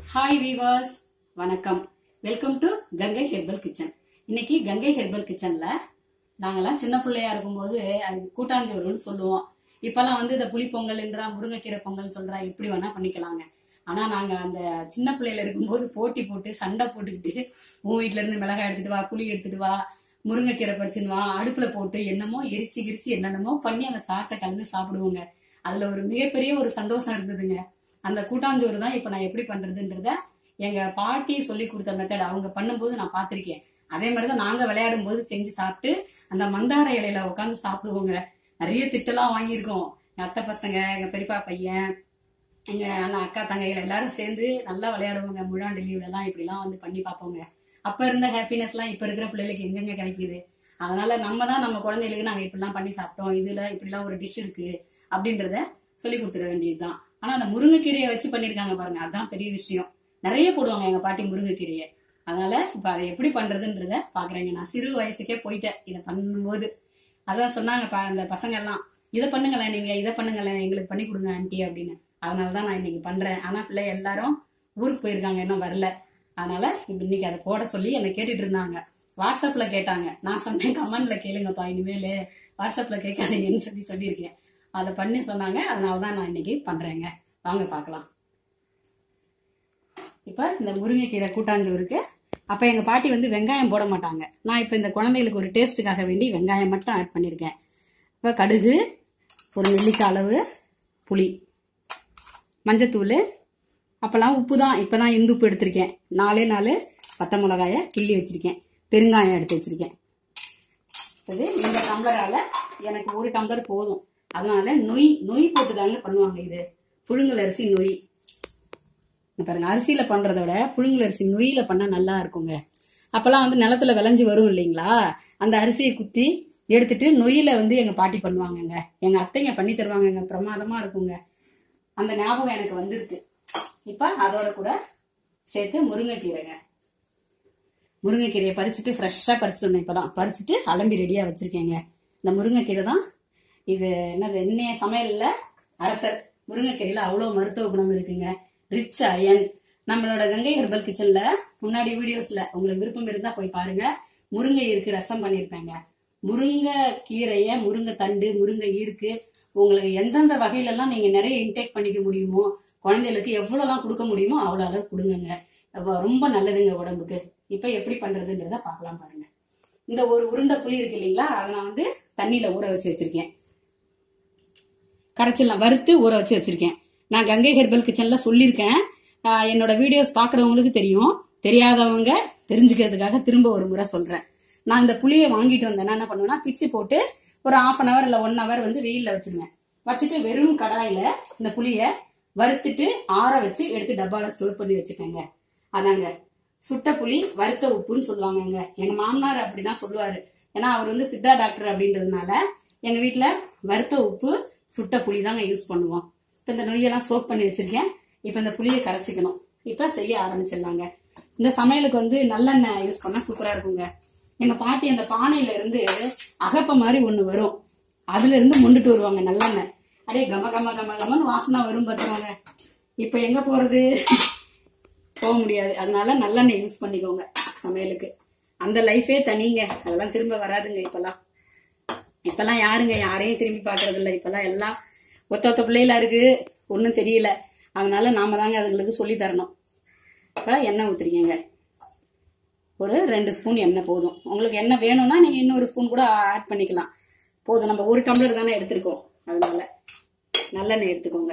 hi viewers வணக்கம் welcome to Gangai herbal kitchen இன்னைக்கு Gangai herbal கிச்சன்ல நாங்கெல்லாம் சின்ன பிள்ளையா இருக்கும்போது அது கூட்டாஞ்சோறுன்னு சொல்லுவோம் இப்பெல்லாம் வந்து இந்த புளி பொங்கல்ன்றா முருங்கைக்கீரை பொங்கல் சொல்றா எப்படி வேணா பண்ணிக்கலாங்க ஆனா நாங்க அந்த சின்ன பிள்ளையில இருக்கும்போது போட்டி போட்டு சண்டை போட்டுக்கிட்டு உன் வீட்ல இருந்து மிளகாய் எடுத்துட்டு வா புளி எடுத்துட்டு வா முருங்கைக்கீரை பறிச்சுன்னு வா அடுப்புல போட்டு என்னமோ எரிச்சு கிரிச்சு என்னென்னமோ பண்ணி அந்த சாத்தை கலந்து சாப்பிடுவோங்க அதுல ஒரு மிகப்பெரிய ஒரு சந்தோஷம் இருந்ததுங்க அந்த கூட்டாஞ்சோறு தான் இப்ப நான் எப்படி பண்றதுன்றத எங்க பாட்டி சொல்லி கொடுத்த மெத்தட் அவங்க பண்ணும்போது நான் பார்த்திருக்கேன் அதே மாதிரிதான் நாங்க விளையாடும் போது செஞ்சு சாப்பிட்டு அந்த மந்தார இலையில உட்காந்து சாப்பிடுவோங்க நிறைய திட்டெல்லாம் வாங்கியிருக்கோம் எங்க அத்தை பசங்க எங்க பெரியப்பா பையன் எங்க அண்ணா அக்கா தங்கைகள் எல்லாரும் சேர்ந்து நல்லா விளையாடுவோங்க முழாண்டு லீவ்ல எல்லாம் இப்படி எல்லாம் வந்து பண்ணி பார்ப்போங்க அப்ப இருந்த ஹாப்பினஸ் எல்லாம் இப்ப இருக்கிற பிள்ளைகளுக்கு எங்கெங்க கிடைக்குது அதனால நம்ம தான் நம்ம குழந்தைகளுக்கு நாங்க இப்படிலாம் பண்ணி சாப்பிட்டோம் இதுல இப்படிலாம் ஒரு டிஷ் இருக்கு அப்படின்றத சொல்லி கொடுத்துட வேண்டியதுதான் ஆனா அந்த முருங்கைக்கீரையை வச்சு பண்ணிருக்காங்க பாருங்க அதான் பெரிய விஷயம் நிறைய போடுவாங்க எங்க பாட்டி முருங்கைக்கீரையை அதனால இப்ப அதை எப்படி பண்றதுன்றத பாக்குறேங்க நான் சிறு வயசுக்கே போயிட்டேன் இதை பண்ணும்போது அதான் சொன்னாங்க ப- அந்த பசங்க எல்லாம் இதை பண்ணுங்களேன் நீங்க இதை பண்ணுங்களேன் எங்களுக்கு பண்ணி கொடுங்க ஆன்ட்டி அப்படின்னு அதனாலதான் நான் இன்னைக்கு பண்றேன் ஆனா பிள்ளை எல்லாரும் ஊருக்கு போயிருக்காங்க இன்னும் வரல அதனால இப்ப இன்னைக்கு அதை போட சொல்லி என்னை கேட்டுட்டு இருந்தாங்க வாட்ஸ்அப்ல கேட்டாங்க நான் சொன்னேன் கமெண்ட்ல கேளுங்கப்பா இனிமேல் வாட்ஸ்அப்ல கேட்காதீங்கன்னு சொல்லி சொல்லியிருக்கேன் அதை பண்ணி சொன்னாங்க அதனாலதான் நான் இன்னைக்கு பண்றேங்க வாங்க பார்க்கலாம் இப்ப இந்த முருங்கைக்கீரை கூட்டாஞ்சோறுக்கு அப்ப எங்க பாட்டி வந்து வெங்காயம் போட மாட்டாங்க நான் இப்ப இந்த குழந்தைகளுக்கு ஒரு டேஸ்ட்டுக்காக வேண்டி வெங்காயம் மட்டும் ஆட் பண்ணிருக்கேன் இப்ப கடுகு ஒரு நெல்லிக்காய் அளவு புளி மஞ்சத்தூள் அப்பெல்லாம் உப்பு தான் இப்பதான் இந்து உப்பு எடுத்திருக்கேன் நாலே நாலு பச்சை மிளகாய கிள்ளி வச்சிருக்கேன் பெருங்காயம் எடுத்து வச்சிருக்கேன் இது இந்த டம்ளரால எனக்கு ஒரு டம்ளர் போதும் அதனால நொய் நொய் போட்டு தாங்க பண்ணுவாங்க இது புழுங்கல் அரிசி நொய் இங்க பாருங்க அரிசியில பண்றத விட புழுங்கல் அரிசி நொய்யில பண்ணா நல்லா இருக்குங்க அப்பெல்லாம் வந்து நிலத்துல விளைஞ்சு வரும் இல்லைங்களா அந்த அரிசியை குத்தி எடுத்துட்டு நொய்யில வந்து எங்க பாட்டி பண்ணுவாங்கங்க எங்க அத்தைங்க பண்ணி தருவாங்கங்க பிரமாதமா இருக்குங்க அந்த ஞாபகம் எனக்கு வந்துருது இப்ப அதோட கூட சேர்த்து முருங்கைக்கீரைங்க முருங்கைக்கீரையை பறிச்சுட்டு ஃப்ரெஷ்ஷாக பறிச்சு வந்தேன் இப்பதான் பறிச்சுட்டு அலம்பி ரெடியா வச்சிருக்கேங்க இந்த முருங்கைக்கீரை தான் இது என்னது எண்ணெய் சமையல்ல அரசர் முருங்கைக்கீரையில அவ்வளோ மருத்துவ குணம் இருக்குங்க ரிச் அயன் நம்மளோட கங்கை ஹெர்பல் கிச்சன்ல முன்னாடி வீடியோஸ்ல உங்களுக்கு விருப்பம் இருந்தா போய் பாருங்க முருங்கை இருக்கு ரசம் பண்ணிருப்பேங்க முருங்கை கீரைய முருங்கை தண்டு முருங்கை ஈருக்கு உங்களுக்கு எந்தெந்த வகையில எல்லாம் நீங்க நிறைய இன்டேக் பண்ணிக்க முடியுமோ குழந்தைகளுக்கு எவ்வளவுலாம் கொடுக்க முடியுமோ அவ்வளவு அளவு கொடுங்கங்க அப்ப ரொம்ப நல்லதுங்க உடம்புக்கு இப்ப எப்படி பண்றதுன்றத பார்க்கலாம் பாருங்க இந்த ஒரு உருண்டை புளி இருக்கு இல்லைங்களா அதை நான் வந்து தண்ணியில ஊற வச்சு வச்சிருக்கேன் கரைச்சல்லாம் வறுத்து ஊற வச்சு வச்சிருக்கேன் நான் கங்கை ஹெர்பல் கிச்சன்ல சொல்லியிருக்கேன் ஆஹ் என்னோட வீடியோஸ் பாக்குறவங்களுக்கு தெரியும் தெரியாதவங்க தெரிஞ்சுக்கிறதுக்காக திரும்ப ஒரு முறை சொல்றேன் நான் இந்த புளியை வாங்கிட்டு வந்தேன்னா என்ன பண்ணுவேன்னா பிச்சு போட்டு ஒரு ஹாஃப் அன் அவர் இல்ல ஒன் ஹவர் வந்து வெயில்ல வச்சிருவேன் வச்சுட்டு வெறும் கடாயில இந்த புளிய வறுத்துட்டு ஆற வச்சு எடுத்து டப்பால ஸ்டோர் பண்ணி வச்சுக்கோங்க அதாங்க சுட்ட புளி வறுத்த உப்புன்னு சொல்லுவாங்கங்க எங்க மாமனார் அப்படிதான் சொல்லுவாரு ஏன்னா அவர் வந்து சித்தா டாக்டர் அப்படின்றதுனால எங்க வீட்ல வறுத்த உப்பு சுட்ட புளி தாங்க யூஸ் பண்ணுவோம் இப்ப இந்த நொய்யெல்லாம் சோப் பண்ணி வச்சிருக்கேன் இப்ப இந்த புளியை கரைச்சிக்கணும் இப்ப செய்ய ஆரம்பிச்சிடலாங்க இந்த சமையலுக்கு வந்து நல்லெண்ணெய் யூஸ் பண்ணா சூப்பரா இருக்குங்க எங்க பாட்டி அந்த பானையில இருந்து அகப்ப மாதிரி ஒண்ணு வரும் அதுல இருந்து மொண்டுட்டு வருவாங்க நல்லெண்ணெய் அப்படியே கம கம கம கமன்னு வாசனை வரும் பார்த்துவாங்க இப்ப எங்க போறது போக முடியாது அதனால நல்லெண்ணெய் யூஸ் பண்ணிக்கோங்க சமையலுக்கு அந்த லைஃபே தனிங்க அதெல்லாம் திரும்ப வராதுங்க இப்பெல்லாம் இப்பெல்லாம் யாருங்க யாரையும் திரும்பி பாக்குறது இல்ல இப்பெல்லாம் எல்லாம் ஒத்த ஒத்த பிள்ளைகளா இருக்கு ஒன்றும் தெரியல அதனால நாம தாங்க அதுங்களுக்கு சொல்லி தரணும் இப்ப எண்ணெய் ஊத்துறீங்க ஒரு ரெண்டு ஸ்பூன் எண்ணெய் போதும் உங்களுக்கு எண்ணெய் வேணும்னா நீங்க இன்னொரு ஸ்பூன் கூட ஆட் பண்ணிக்கலாம் போதும் நம்ம ஒரு டம்ளர் தானே எடுத்திருக்கோம் அதனால நல்லெண்ணெய் எடுத்துக்கோங்க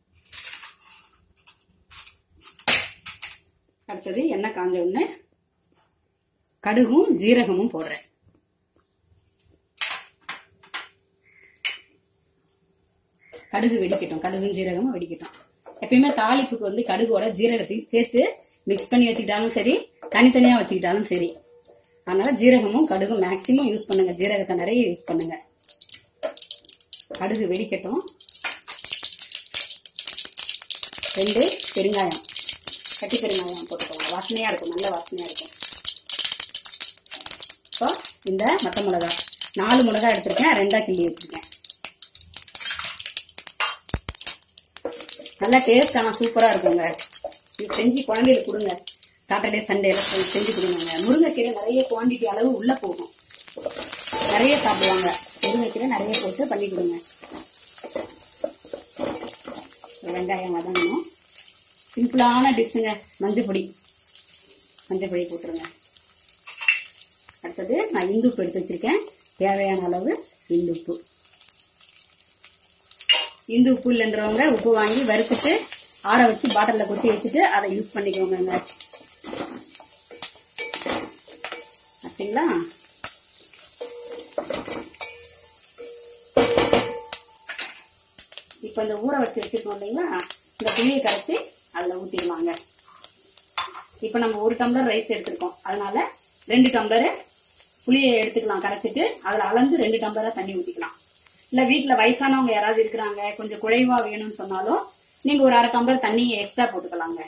அடுத்தது எண்ணெய் காஞ்ச உடனே கடுகும் ஜீரகமும் போடுறேன் கடுகு வெடிக்கட்டும் கடுகும் ஜீரகமும் வெடிக்கட்டும் எப்பயுமே தாளிப்புக்கு வந்து கடுகோட ஜீரகத்தையும் சேர்த்து மிக்ஸ் பண்ணி வச்சுக்கிட்டாலும் சரி தனித்தனியா வச்சுக்கிட்டாலும் சரி அதனால ஜீரகமும் கடுகும் மேக்சிமம் யூஸ் பண்ணுங்க ஜீரகத்தை நிறைய யூஸ் பண்ணுங்க கடுகு வெடிக்கட்டும் ரெண்டு பெருங்காயம் கட்டி பெருங்காயம் போட்டுக்கோங்க வாசனையா இருக்கும் நல்ல வாசனையா இருக்கும் இப்போ இந்த மத்த மிளகா நாலு மிளகா எடுத்திருக்கேன் ரெண்டா கிள்ளி வச்சிருக்கேன் நல்லா டேஸ்ட் ஆனா சூப்பரா இருக்குங்க இது செஞ்சு குழந்தைகளுக்கு கொடுங்க சாட்டர்டே சண்டே எல்லாம் செஞ்சு கொடுங்க முருங்கைக்கீரை நிறைய குவாண்டிட்டி அளவு உள்ள போகும் நிறைய சாப்பிடுவாங்க முருங்கைக்கீரை நிறைய போட்டு பண்ணி கொடுங்க வெங்காயம் வதங்கணும் சிம்பிளான டிஷ்ஷுங்க மஞ்சள் பொடி மஞ்சள் பொடி போட்டுருங்க அடுத்தது நான் இந்து உப்பு எடுத்து வச்சிருக்கேன் தேவையான அளவு இந்து உப்பு இந்து உப்பு இல்லைன்றவங்க உப்பு வாங்கி வறுத்துட்டு ஆற வச்சு பாட்டிலில் கொட்டி வச்சுட்டு அதை யூஸ் பண்ணிக்கோங்க சரிங்களா இப்போ இந்த ஊற வச்சு வச்சிருக்கோம் இல்லைங்களா இந்த புளியை கரைச்சி அதில் ஊற்றிடுவாங்க இப்போ நம்ம ஒரு டம்ளர் ரைஸ் எடுத்திருக்கோம் அதனால ரெண்டு டம்ளர் புளியை எடுத்துக்கலாம் கரைச்சிட்டு அதில் அளந்து ரெண்டு டம்ளராக தண்ணி ஊற்றிக்கலாம் இல்லை வீட்டில் வயசானவங்க யாராவது இருக்கிறாங்க கொஞ்சம் குறைவா வேணும்னு சொன்னாலும் நீங்கள் ஒரு அரை டம்ளர் தண்ணியை எக்ஸ்ட்ரா போட்டுக்கலாங்க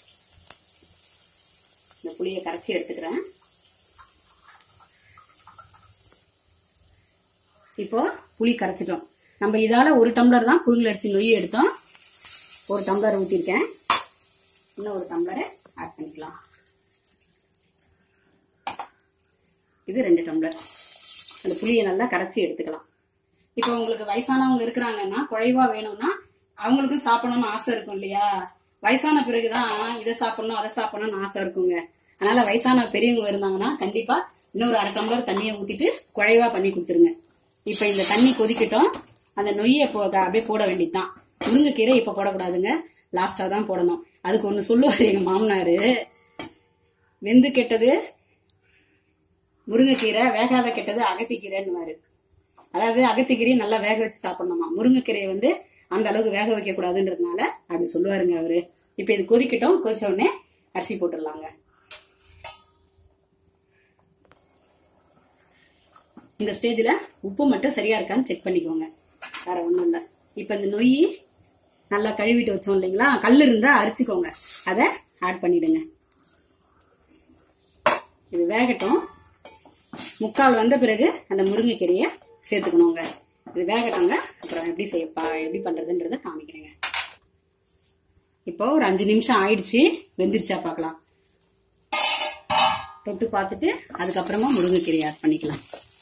இந்த புளியை கரைச்சி எடுத்துக்கிறேன் இப்போ புளி கரைச்சிட்டோம் நம்ம இதால ஒரு டம்ளர் தான் புழுங்கல் அரிசி நொய் எடுத்தோம் ஒரு டம்ளர் ஊற்றிருக்கேன் இன்னும் ஒரு டம்ளரை ஆட் பண்ணிக்கலாம் இது ரெண்டு டம்ளர் அந்த புளியை நல்லா கரைச்சி எடுத்துக்கலாம் இப்போ உங்களுக்கு வயசானவங்க இருக்கிறாங்கன்னா குறைவா வேணும்னா அவங்களுக்கும் சாப்பிடணும்னு ஆசை இருக்கும் இல்லையா வயசான பிறகுதான் இதை சாப்பிடணும் அதை சாப்பிடணும்னு ஆசை இருக்குங்க அதனால வயசான பெரியவங்க இருந்தாங்கன்னா கண்டிப்பா இன்னொரு அரை டம்ளர் தண்ணியை ஊத்திட்டு குழைவா பண்ணி கொடுத்துருங்க இப்ப இந்த தண்ணி கொதிக்கட்டும் அந்த நொய்யை போ அப்படியே போட வேண்டியதுதான் முருங்கைக்கீரை இப்ப போடக்கூடாதுங்க லாஸ்டா தான் போடணும் அதுக்கு ஒண்ணு சொல்லுவாரு எங்க மாமனாரு வெந்து கெட்டது முருங்கைக்கீரை வேகாத கெட்டது அகத்திக்கீரைன்னு அதாவது அகத்திக்கீரையை நல்லா வேக வச்சு சாப்பிடணுமா முருங்கைக்கீரையை வந்து அந்த அளவுக்கு வேக வைக்க கூடாதுன்றதுனால அப்படி சொல்லுவாருங்க அவரு இப்ப இது கொதிக்கட்டும் கொதிச்ச உடனே அரிசி போட்டுடலாங்க இந்த ஸ்டேஜ்ல உப்பு மட்டும் சரியா இருக்கான்னு செக் பண்ணிக்கோங்க வேற ஒண்ணும் இல்ல இப்ப இந்த நொய் நல்லா கழுவிட்டு வச்சோம் இல்லைங்களா கல் இருந்தா அரிச்சுக்கோங்க அதை ஆட் பண்ணிடுங்க இது வேகட்டும் முக்கால் வந்த பிறகு அந்த முருங்கைக்கீரையை சேர்த்துக்கணுங்க இது வேகட்டோங்க அப்புறம் எப்படி செய்யப்பா எப்படி பண்றதுன்றத காமிக்கிறேங்க இப்போ ஒரு அஞ்சு நிமிஷம் ஆயிடுச்சு வெந்திருச்சா பார்க்கலாம் தொட்டு பார்த்துட்டு அதுக்கப்புறமா முருங்கைக்கீரையை ஆட் பண்ணிக்கலாம்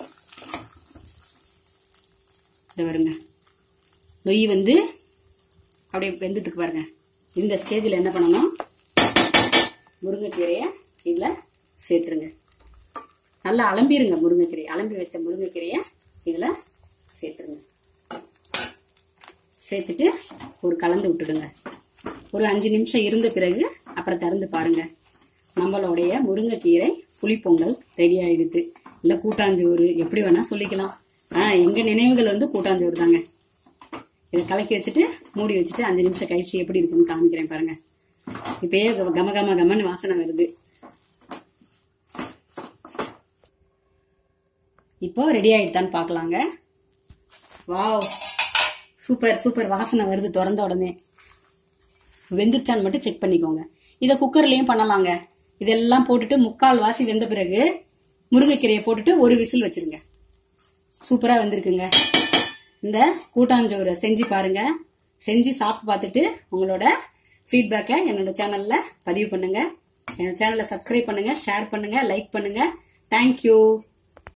இது வருங்க நொய் வந்து அப்படியே வெந்துட்டு பாருங்க இந்த ஸ்டேஜில் என்ன பண்ணணும் முருங்கைக்கீரையை இதில் சேர்த்துருங்க நல்லா அலம்பிருங்க முருங்கைக்கீரை அலம்பி வச்ச முருங்கைக்கீரையை இதில் சேர்த்துருங்க சேர்த்துட்டு ஒரு கலந்து விட்டுடுங்க ஒரு அஞ்சு நிமிஷம் இருந்த பிறகு அப்புறம் திறந்து பாருங்க நம்மளுடைய முருங்கைக்கீரை புளிப்பொங்கல் ரெடி ஆயிடுது இல்லை கூட்டாஞ்சோறு எப்படி வேணா சொல்லிக்கலாம் ஆஹ் எங்க நினைவுகள் வந்து கூட்டாஞ்சோறு தாங்க இதை கலக்கி வச்சுட்டு மூடி வச்சுட்டு அஞ்சு நிமிஷம் கழிச்சு எப்படி இருக்குன்னு காமிக்கிறேன் பாருங்க இப்பயே கம கம கமன்னு வாசனை வருது இப்போ ரெடி ஆயிடுதான்னு பார்க்கலாங்க வாவ் சூப்பர் சூப்பர் வாசனை வருது திறந்த உடனே வெந்துருச்சான்னு மட்டும் செக் பண்ணிக்கோங்க இதை குக்கர்லயும் பண்ணலாங்க இதெல்லாம் போட்டுட்டு முக்கால் வாசி வெந்த பிறகு முருங்கைக்கீரையை போட்டுட்டு ஒரு விசில் வச்சிருங்க சூப்பரா வந்திருக்குங்க இந்த கூட்டாஞ்சோறு செஞ்சு பாருங்க செஞ்சு சாப்பிட்டு பார்த்துட்டு உங்களோட ஃபீட்பேக்கை என்னோட சேனல்ல பதிவு பண்ணுங்க என்னோட சேனலை சப்ஸ்கிரைப் பண்ணுங்க ஷேர் பண்ணுங்க லைக் பண்ணுங்க தேங்க்யூ